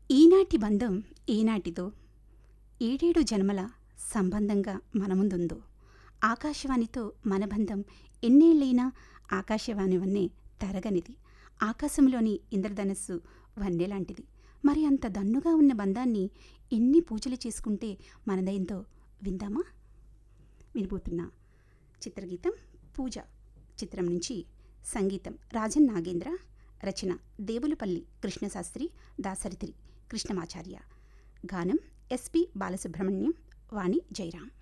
ఈనాటి బంధం ఈనాటిదో ఏడేడు జన్మల సంబంధంగా మన ముందుందో ఆకాశవాణితో మన బంధం ఎన్నేళ్ళైనా ఆకాశవాణి వన్నే తరగనిది ఆకాశంలోని ఇంద్రధనస్సు వన్నెలాంటిది మరి అంత దన్నుగా ఉన్న బంధాన్ని ఎన్ని పూజలు చేసుకుంటే మనదైందో విందామా వినబోతున్న చిత్రగీతం పూజ చిత్రం నుంచి సంగీతం రాజన్ నాగేంద్ర రచన దేవులపల్లి కృష్ణశాస్త్రి దాసరిథి కృష్ణమాచార్య గానం ఎస్పి బాలసుబ్రహ్మణ్యం వాణి జయరాం